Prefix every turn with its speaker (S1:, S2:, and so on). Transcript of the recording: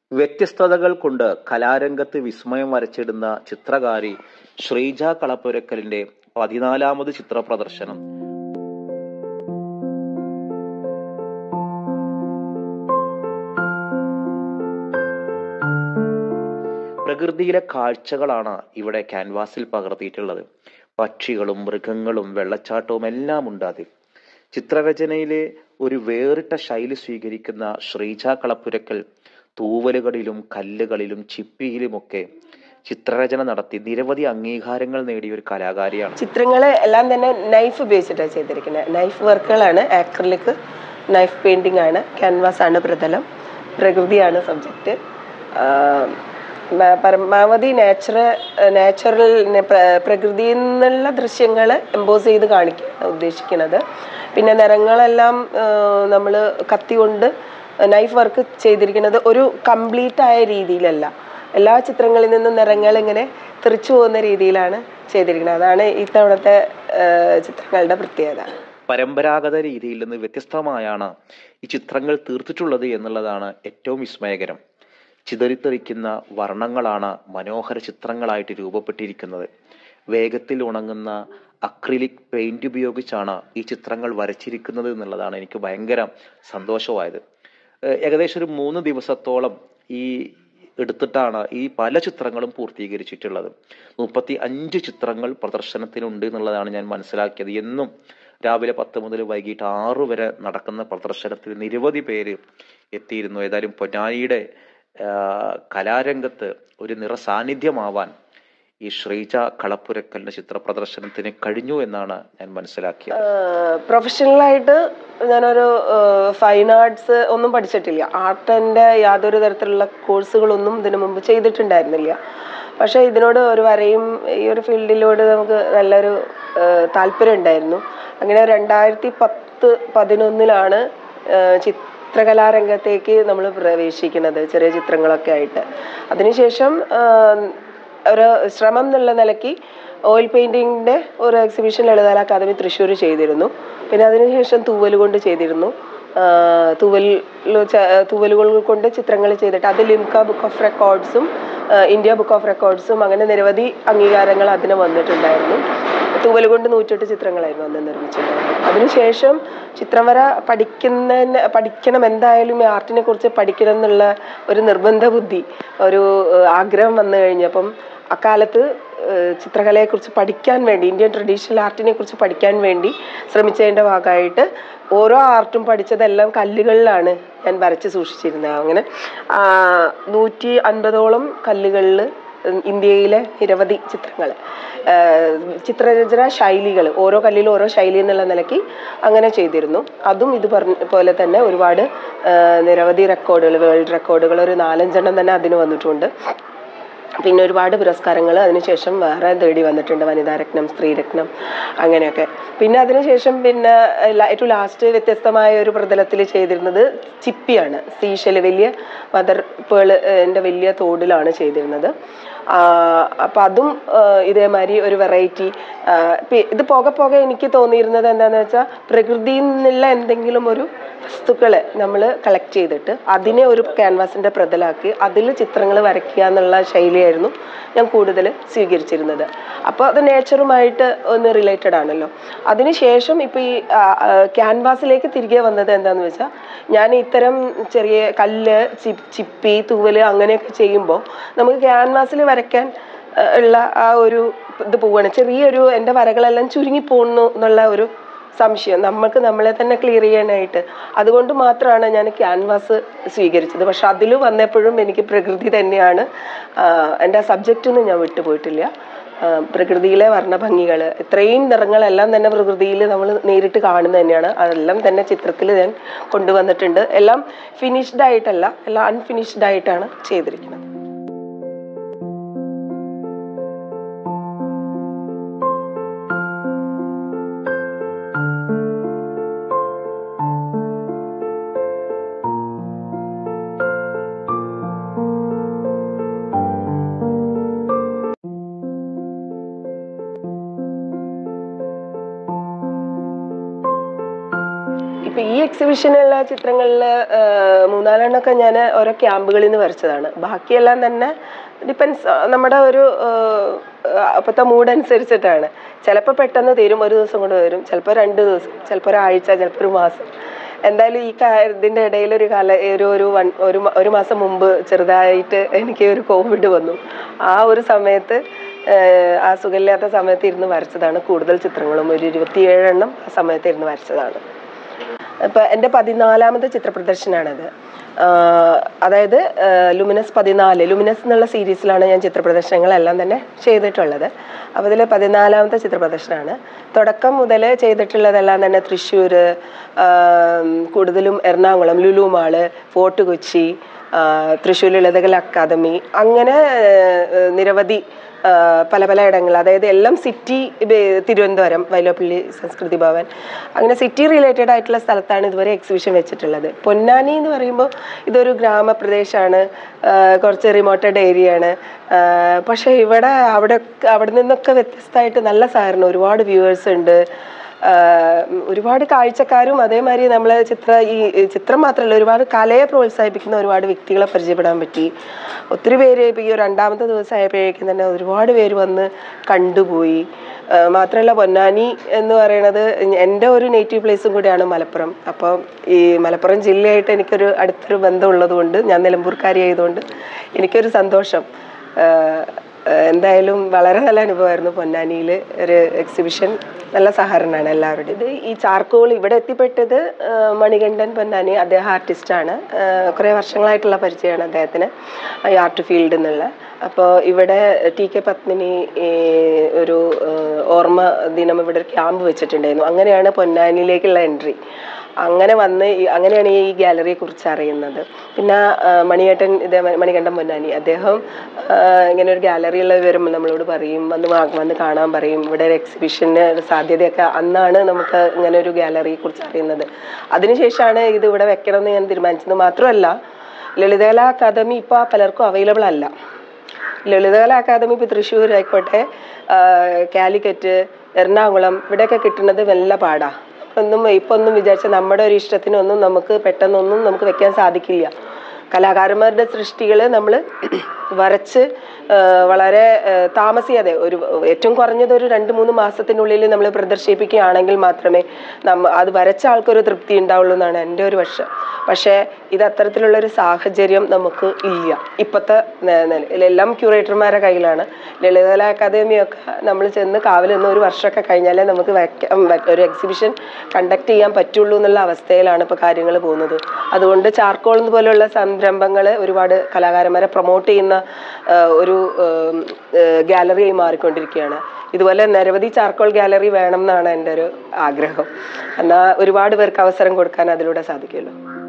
S1: വ്യത്യസ്തതകൾ കൊണ്ട് കലാരംഗത്ത് വിസ്മയം വരച്ചിടുന്ന ചിത്രകാരി ശ്രീജ കളപ്പുരക്കലിന്റെ പതിനാലാമത് ചിത്ര പ്രദർശനം പ്രകൃതിയിലെ കാഴ്ചകളാണ് ഇവിടെ ക്യാൻവാസിൽ പകർത്തിയിട്ടുള്ളത് പക്ഷികളും മൃഗങ്ങളും വെള്ളച്ചാട്ടവും എല്ലാം ഉണ്ട് അതിൽ ചിത്രരചനയിലെ ഒരു വേറിട്ട ശൈലി സ്വീകരിക്കുന്ന ശ്രീജ കളപ്പുരക്കൽ തൂവലുകളിലും കല്ലുകളിലും ചിപ്പിയിലുമൊക്കെ ചിത്രരചന നടത്തി നിരവധി അംഗീകാരങ്ങൾ നേടിയ ഒരു കലാകാരിയാണ്
S2: ചിത്രങ്ങൾ എല്ലാം തന്നെ നൈഫ് ഉപയോഗിച്ചിട്ടാണ് ചെയ്തിരിക്കുന്നത് നൈഫ് വർക്കുകളാണ് ആക്രിലിക് നൈഫ് പെയിന്റിംഗ് ആണ് ക്യാൻവാസ് ആണ് പ്രതലം പ്രകൃതിയാണ് സബ്ജക്റ്റ് പരമാവധി നാച്ചുറൽ നാച്ചുറൽ പ്രകൃതിയിൽ നിന്നുള്ള ദൃശ്യങ്ങൾ എംബോസ് ചെയ്ത് കാണിക്കുക ഉദ്ദേശിക്കുന്നത് പിന്നെ നിറങ്ങളെല്ലാം നമ്മൾ കത്തി കൊണ്ട് നൈഫ് വർക്ക് ചെയ്തിരിക്കുന്നത് ഒരു കംപ്ലീറ്റ് ആയ രീതിയിലല്ല എല്ലാ ചിത്രങ്ങളിൽ നിന്നും നിറങ്ങൾ ഇങ്ങനെ തെറിച്ചു പോകുന്ന രീതിയിലാണ് ചെയ്തിരിക്കുന്നത് അതാണ് ഇത്തവണത്തെ ചിത്രങ്ങളുടെ പ്രത്യേകത
S1: പരമ്പരാഗത രീതിയിൽ നിന്ന് വ്യത്യസ്തമായാണ് ഈ ചിത്രങ്ങൾ തീർത്തിട്ടുള്ളത് എന്നുള്ളതാണ് ഏറ്റവും വിസ്മയകരം ചിതറിത്തെറിക്കുന്ന വർണ്ണങ്ങളാണ് മനോഹര ചിത്രങ്ങളായിട്ട് രൂപപ്പെട്ടിരിക്കുന്നത് വേഗത്തിൽ ഉണങ്ങുന്ന അക്രിലിക് പെയിന്റ് ഉപയോഗിച്ചാണ് ഈ ചിത്രങ്ങൾ വരച്ചിരിക്കുന്നത് എന്നുള്ളതാണ് എനിക്ക് ഭയങ്കര സന്തോഷമായത് ഏകദേശം ഒരു മൂന്ന് ദിവസത്തോളം ഈ എടുത്തിട്ടാണ് ഈ പല ചിത്രങ്ങളും പൂർത്തീകരിച്ചിട്ടുള്ളത് മുപ്പത്തി അഞ്ച് ചിത്രങ്ങൾ പ്രദർശനത്തിനുണ്ട് എന്നുള്ളതാണ് ഞാൻ മനസ്സിലാക്കിയത് എന്നും രാവിലെ പത്ത് മുതൽ വൈകിട്ട് ആറു വരെ നടക്കുന്ന പ്രദർശനത്തിൽ നിരവധി പേര് എത്തിയിരുന്നു ഏതായാലും പൊന്നാനിയുടെ കലാരംഗത്ത് ഒരു നിറ സാന്നിധ്യമാവാൻ ഈ ശ്രീജ കളപ്പുരക്കലിന്റെ ചിത്ര പ്രദർശനത്തിന് കഴിഞ്ഞു എന്നാണ് ഞാൻ മനസ്സിലാക്കിയത്
S2: പ്രൊഫഷണലായിട്ട് ഞാനൊരു ഫൈൻ ആർട്സ് ഒന്നും പഠിച്ചിട്ടില്ല ആർട്ടിന്റെ യാതൊരു തരത്തിലുള്ള കോഴ്സുകളൊന്നും ഇതിനു മുമ്പ് ചെയ്തിട്ടുണ്ടായിരുന്നില്ല പക്ഷെ ഇതിനോട് ഒരു വരയും ഈ ഒരു ഫീൽഡിലോട് നമുക്ക് നല്ലൊരു താല്പര്യം ഉണ്ടായിരുന്നു അങ്ങനെ രണ്ടായിരത്തി പത്ത് പതിനൊന്നിലാണ് ചിത്രകലാരംഗത്തേക്ക് നമ്മൾ പ്രവേശിക്കുന്നത് ചെറിയ ചിത്രങ്ങളൊക്കെ ആയിട്ട് അതിനുശേഷം ഒരു ശ്രമം എന്നുള്ള നിലയ്ക്ക് ഓയിൽ പെയിന്റിങ്ങിന്റെ ഒരു എക്സിബിഷൻ ലളിതാല അക്കാദമി തൃശ്ശൂർ ചെയ്തിരുന്നു പിന്നെ അതിനുശേഷം തൂവൽ കൊണ്ട് ചെയ്തിരുന്നു തൂവൽ തൂവലുകൾ കൊണ്ട് ചിത്രങ്ങൾ ചെയ്തിട്ട് അത് ലിംക ബുക്ക് ഓഫ് റെക്കോർഡ്സും ഇന്ത്യ ബുക്ക് ഓഫ് റെക്കോർഡ്സും അങ്ങനെ നിരവധി അംഗീകാരങ്ങൾ അതിന് വന്നിട്ടുണ്ടായിരുന്നു തൂവൽ കൊണ്ട് നൂറ്റെട്ട് ചിത്രങ്ങളായിരുന്നു അന്ന് നിർമ്മിച്ചിട്ടുണ്ടായിരുന്നത് അതിനുശേഷം ചിത്രം വര പഠിക്കുന്നതിന് പഠിക്കണം എന്തായാലും ഈ ആർട്ടിനെ കുറിച്ച് പഠിക്കണം എന്നുള്ള ഒരു നിർബന്ധ ബുദ്ധി ഒരു ആഗ്രഹം വന്നു കഴിഞ്ഞപ്പം അക്കാലത്ത് ചിത്രകലയെക്കുറിച്ച് പഠിക്കാൻ വേണ്ടി ഇന്ത്യൻ ട്രഡീഷണൽ ആർട്ടിനെ കുറിച്ച് പഠിക്കാൻ വേണ്ടി ശ്രമിച്ചതിൻ്റെ ഭാഗമായിട്ട് ഓരോ ആർട്ടും പഠിച്ചതെല്ലാം കല്ലുകളിലാണ് ഞാൻ വരച്ച് സൂക്ഷിച്ചിരുന്നത് അങ്ങനെ നൂറ്റി അൻപതോളം കല്ലുകളിൽ ഇന്ത്യയിലെ നിരവധി ചിത്രങ്ങൾ ചിത്രരചന ശൈലികൾ ഓരോ കല്ലിലും ഓരോ ശൈലി എന്നുള്ള നിലയ്ക്ക് അങ്ങനെ ചെയ്തിരുന്നു അതും ഇത് പറഞ്ഞ പോലെ തന്നെ ഒരുപാട് നിരവധി റെക്കോർഡുകൾ വേൾഡ് റെക്കോർഡുകൾ ഒരു നാലഞ്ചെണ്ണം തന്നെ അതിന് വന്നിട്ടുണ്ട് പിന്നെ ഒരുപാട് പുരസ്കാരങ്ങൾ അതിനുശേഷം വേറെ തേടി വന്നിട്ടുണ്ട് വനിതാരത്നം സ്ത്രീരത്നം അങ്ങനെയൊക്കെ പിന്നെ അതിനുശേഷം പിന്നെ ഏറ്റവും ലാസ്റ്റ് വ്യത്യസ്തമായ ഒരു പ്രതലത്തിൽ ചെയ്തിരുന്നത് ചിപ്പിയാണ് സീഷല് വലിയ മദർ പേളിൻ്റെ വലിയ തോടിലാണ് ചെയ്തിരുന്നത് അപ്പം അതും ഇതേമാതിരി ഒരു വെറൈറ്റി ഇത് പോകെ പോകെ എനിക്ക് തോന്നിയിരുന്നത് എന്താണെന്ന് വെച്ചാൽ പ്രകൃതിയിൽ നിന്നുള്ള എന്തെങ്കിലും ഒരു വസ്തുക്കൾ നമ്മൾ കളക്ട് ചെയ്തിട്ട് അതിനെ ഒരു ക്യാൻവാസിൻ്റെ പ്രതലാക്കി അതിൽ ചിത്രങ്ങൾ വരയ്ക്കുക എന്നുള്ള ശൈലിയായിരുന്നു ഞാൻ കൂടുതൽ സ്വീകരിച്ചിരുന്നത് അപ്പോൾ അത് നേച്ചറുമായിട്ട് ഒന്ന് റിലേറ്റഡ് ആണല്ലോ അതിനുശേഷം ഇപ്പോൾ ഈ ക്യാൻവാസിലേക്ക് തിരികെ വന്നത് എന്താണെന്ന് വെച്ചാൽ ഞാൻ ഇത്തരം ചെറിയ കല്ല് ചിപ്പി തൂവല് അങ്ങനെയൊക്കെ ചെയ്യുമ്പോൾ നമുക്ക് ക്യാൻവാസിൽ വരയ്ക്കാൻ ഉള്ള ആ ഒരു ഇത് പോവുകയാണ് ചെറിയൊരു എൻ്റെ വരകളെല്ലാം ചുരുങ്ങി പോകുന്നു എന്നുള്ള ഒരു സംശയം നമുക്ക് നമ്മളെ തന്നെ ക്ലിയർ ചെയ്യാനായിട്ട് അതുകൊണ്ട് മാത്രമാണ് ഞാൻ ക്യാൻവാസ് സ്വീകരിച്ചത് പക്ഷെ അതിൽ വന്നപ്പോഴും എനിക്ക് പ്രകൃതി തന്നെയാണ് എൻ്റെ സബ്ജക്റ്റ് ഒന്നും ഞാൻ വിട്ടുപോയിട്ടില്ല പ്രകൃതിയിലെ വർണ്ണഭംഗികൾ ഇത്രയും നിറങ്ങളെല്ലാം തന്നെ പ്രകൃതിയിൽ നമ്മൾ നേരിട്ട് കാണുന്നത് തന്നെയാണ് അതെല്ലാം തന്നെ ചിത്രത്തിൽ ഞാൻ കൊണ്ടുവന്നിട്ടുണ്ട് എല്ലാം ഫിനിഷ്ഡ് ആയിട്ടല്ല എല്ലാം അൺഫിനിഷ്ഡ് ആയിട്ടാണ് ചെയ്തിരിക്കുന്നത് എക്സിബിഷനുള്ള ചിത്രങ്ങളിൽ മൂന്നാലെണ്ണമൊക്കെ ഞാൻ ഓരോ ക്യാമ്പുകളിൽ നിന്ന് വരച്ചതാണ് ബാക്കിയെല്ലാം തന്നെ ഡിപ്പെൻസ് നമ്മുടെ ഒരു ആഹ്, അപ്പോഴത്തെ മൂഡ് അനുസരിച്ചിട്ടാണ് ചിലപ്പോൾ പെട്ടെന്ന് തീരും ഒരു ദിവസം കൊണ്ട് വരും ചിലപ്പോൾ രണ്ട് ദിവസം ചിലപ്പോൾ ഒരാഴ്ച ചിലപ്പോൾ ഒരു മാസം എന്തായാലും ഈ കാ- ഇതിന്റെ ഇടയിൽ ഒരു കാല ഒരു ഒരു വൺ ഒരു മ- ഒരു മാസം മുമ്പ് ചെറുതായിട്ട് എനിക്ക് ഒരു കോവിഡ് വന്നു ആ ഒരു സമയത്ത് ആഹ്, ആ സുഖമില്ലാത്ത സമയത്ത് ഇരുന്ന് വരച്ചതാണ് കൂടുതൽ ചിത്രങ്ങളും ഒരു ഇരുപത്തിയേഴെണ്ണം ആ സമയത്ത് ഇരുന്ന് വരച്ചതാണ് ഇപ്പം എൻ്റെ പതിനാലാമത്തെ ചിത്ര പ്രദർശനമാണിത് ആഹ് അതായത് ആഹ് ലുമിനസ് പതിനാല് ലുമിനസ് എന്നുള്ള സീരീസിലാണ് ഞാൻ ചിത്ര പ്രദർശനങ്ങളെല്ലാം തന്നെ ചെയ്തിട്ടുള്ളത് അപ്പോൾ ഇതിൽ പതിനാലാമത്തെ ചിത്ര പ്രദർശനമാണ് തുടക്കം മുതൽ ചെയ്തിട്ടുള്ളതെല്ലാം തന്നെ തൃശ്ശൂർ കൂടുതലും എറണാകുളം ലുലു മാള് ഫോർട്ട് കൊച്ചി ആഹ് തൃശ്ശൂർ ലളിതകല അക്കാദമി അങ്ങനെ ആഹ് നിരവധി ആഹ് പല പല ഇടങ്ങൾ അതായത് എല്ലാം സിറ്റി തിരുവനന്തപുരം വൈലോപ്പള്ളി സംസ്കൃതി ഭവൻ അങ്ങനെ സിറ്റി റിലേറ്റഡ് ആയിട്ടുള്ള സ്ഥലത്താണ് ഇതുവരെ എക്സിബിഷൻ വെച്ചിട്ടുള്ളത് പൊന്നാനി എന്ന് പറയുമ്പോൾ ഇതൊരു ഗ്രാമപ്രദേശമാണ് ആഹ് കുറച്ച് റിമോട്ടഡ് ഏരിയ ആണ് ആഹ് പക്ഷേ ഇവിടെ അവിടെ അവിടെ നിന്നൊക്കെ വ്യത്യസ്തമായിട്ട് നല്ല സഹകരണം ഒരുപാട് വ്യൂവേഴ്സ് ഉണ്ട് ആഹ് ഒരുപാട് കാഴ്ചക്കാരും അതേമാതിരി നമ്മളെ ചിത്ര ഈ ഈ ചിത്രം മാത്രമല്ല ഒരുപാട് കലയെ പ്രോത്സാഹിപ്പിക്കുന്ന ഒരുപാട് വ്യക്തികളെ പരിചയപ്പെടാൻ പറ്റി ഒത്തിരി പേര് ഇപ്പോൾ ഈ ഒരു രണ്ടാമത്തെ ദിവസം ആയപ്പോഴേക്കും തന്നെ ഒരുപാട് പേര് വന്ന് കണ്ടുപോയി ആഹ് മാത്രമല്ല പൊന്നാനി എന്ന് പറയുന്നത് എൻ്റെ ഒരു നേറ്റീവ് പ്ലേസും കൂടിയാണ് മലപ്പുറം അപ്പോൾ ഈ മലപ്പുറം ജില്ലയായിട്ട് എനിക്കൊരു അടുത്തൊരു ബന്ധമുള്ളത് കൊണ്ട് ഞാൻ നിലമ്പൂർക്കാരി ആയതുകൊണ്ട് എനിക്കൊരു സന്തോഷം ആഹ് ആഹ് എന്തായാലും വളരെ നല്ല അനുഭവമായിരുന്നു പൊന്നാനിയിൽ ഒരു എക്സിബിഷൻ നല്ല സഹകരണമാണ് എല്ലാവരുടെയും ഇത് ഈ ചാർക്കോൾ ഇവിടെ എത്തിപ്പെട്ടത് ആഹ് മണികണ്ഠൻ പൊന്നാനി അദ്ദേഹം ആർട്ടിസ്റ്റാണ് കുറേ വർഷങ്ങളായിട്ടുള്ള പരിചയമാണ് അദ്ദേഹത്തിന് ഈ ആർട്ട് ഫീൽഡിൽ നിന്നുള്ള അപ്പോൾ ഇവിടെ ടി കെ പത്മിനി ഈ ഒരു ആഹ് ഓർമ്മ ദിനം ഇവിടെ ഒരു ക്യാമ്പ് വെച്ചിട്ടുണ്ടായിരുന്നു അങ്ങനെയാണ് പൊന്നാനിയിലേക്കുള്ള എൻട്രി അങ്ങനെ വന്ന് ഈ- അങ്ങനെയാണ് ഈ ഗാലറിയെ കുറിച്ച് അറിയുന്നത് പിന്നെ ആ, മണിയേട്ടൻ ഇതേ മണികണ്ഠൻ പൊന്നാനി അദ്ദേഹം ആ, ഇങ്ങനെ ഒരു ഗാലറിയുള്ള വരുമ്പോൾ നമ്മളോട് പറയും വന്ന് വാ- വന്ന് കാണാൻ പറയും ഇവിടെ ഒരു എക്സിബിഷന് സാധ്യതയൊക്കെ അന്നാണ് നമുക്ക് ഇങ്ങനെ ഒരു ഗാലറിയെ കുറിച്ച് അറിയുന്നത് അതിനുശേഷമാണ് ഇത് ഇവിടെ വെക്കണം എന്ന് ഞാൻ തീരുമാനിച്ചത് മാത്രമല്ല ലളിതകല അക്കാദമി ഇപ്പോൾ പലർക്കും അവൈലബിൾ അല്ല ലളിതകല അക്കാദമി ഇപ്പോൾ തൃശ്ശൂർ ആയിക്കോട്ടെ ആ, കാലിക്കറ്റ് എറണാകുളം ഇവിടെയൊക്കെ കിട്ടുന്നത് വല്ല പാടാ ഒന്നും ഇപ്പൊ ഒന്നും വിചാരിച്ച നമ്മുടെ ഒരു ഇഷ്ടത്തിനൊന്നും നമുക്ക് പെട്ടെന്നൊന്നും നമുക്ക് വെക്കാൻ സാധിക്കില്ല കലാകാരന്മാരുടെ സൃഷ്ടികൾ നമ്മൾ വരച്ച് ആ, വളരെ ആ, താമസിയാതെ ഒരു ഏറ്റവും കുറഞ്ഞത് ഒരു രണ്ട് മൂന്ന് മാസത്തിനുള്ളിൽ നമ്മൾ പ്രദർശിപ്പിക്കുകയാണെങ്കിൽ മാത്രമേ നമ്മ അത് വരച്ച ആൾക്കൊരു തൃപ്തി ഉണ്ടാവുള്ളൂ എന്നാണ് എൻ്റെ ഒരു പക്ഷം പക്ഷേ ഇത് അത്തരത്തിലുള്ള ഒരു സാഹചര്യം നമുക്ക് ഇല്ല ഇപ്പോഴത്തെ എല്ലാം ക്യൂറേറ്റർമാരുടെ കയ്യിലാണ് ലളിതകല അക്കാദമിയൊക്കെ നമ്മൾ ചെന്ന് കാവൽ നിന്ന് ഒരു വർഷമൊക്കെ കഴിഞ്ഞാലേ നമുക്ക് വെക്കാം വ- ഒരു എക്സിബിഷൻ കണ്ടക്ട് ചെയ്യാൻ പറ്റുള്ളൂ എന്നുള്ള അവസ്ഥയിലാണ് ഇപ്പോൾ കാര്യങ്ങൾ പോകുന്നത് അതുകൊണ്ട് ചാർക്കോൾ പോലെയുള്ള സംരംഭങ്ങൾ ഒരുപാട് കലാകാരന്മാരെ പ്രൊമോട്ട് ചെയ്യുന്ന ആ, ഒരു ഗാലറിയായി മാറിക്കൊണ്ടിരിക്കുകയാണ് ഇതുപോലെ നിരവധി ചാർക്കോൾ ഗാലറി വേണം എന്നാണ് എൻ്റെ ഒരു ആഗ്രഹം എന്നാൽ ഒരുപാട് പേർക്ക് അവസരം കൊടുക്കാൻ അതിലൂടെ സാധിക്കുമല്ലോ